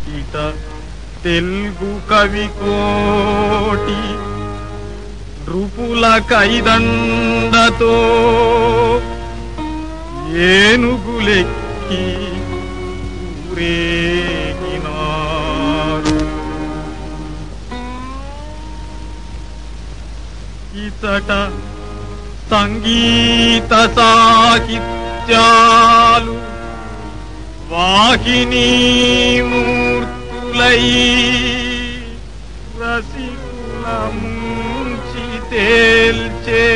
ఇట తెలుగు కవి కోటి నృపుల కైదండతో ఏనుగులెక్కి ఊరేగినారు ఇతట సంగీత సాహిత్యాలు వాహిని మూర్తులై రసికుల ముంచి తేల్చే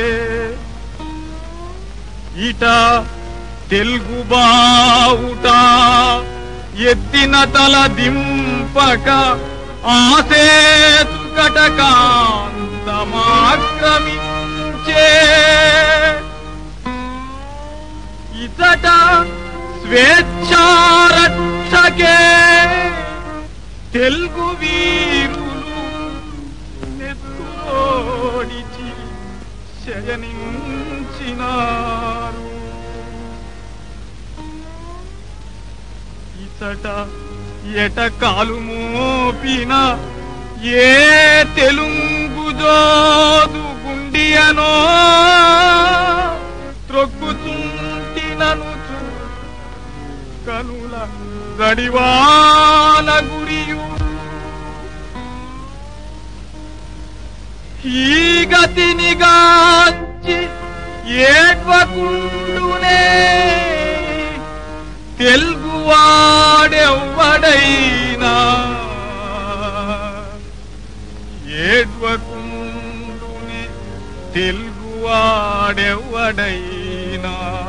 ఇట తెలుగు బావుట ఎత్తిన తల దింపక ఆసేతు కటకాంతమాక్రమించే ఇతట స్వేచ్ఛారక్షకే తెలుగు వీరులు నెత్తురోడిచి శయనించినారు ఇతట ఎట కాలు మోపిన ఏ తెలుగు జోదు గుండియనో త్రొక్కుచుంటినను కనుల గడివాన గురియు ఈ గతిని గాంచి ఏడ్వకుండునే తెలుగువాడెవ్వడైనా ఏడ్వకుండునే తెలుగువాడెవ్వడైనా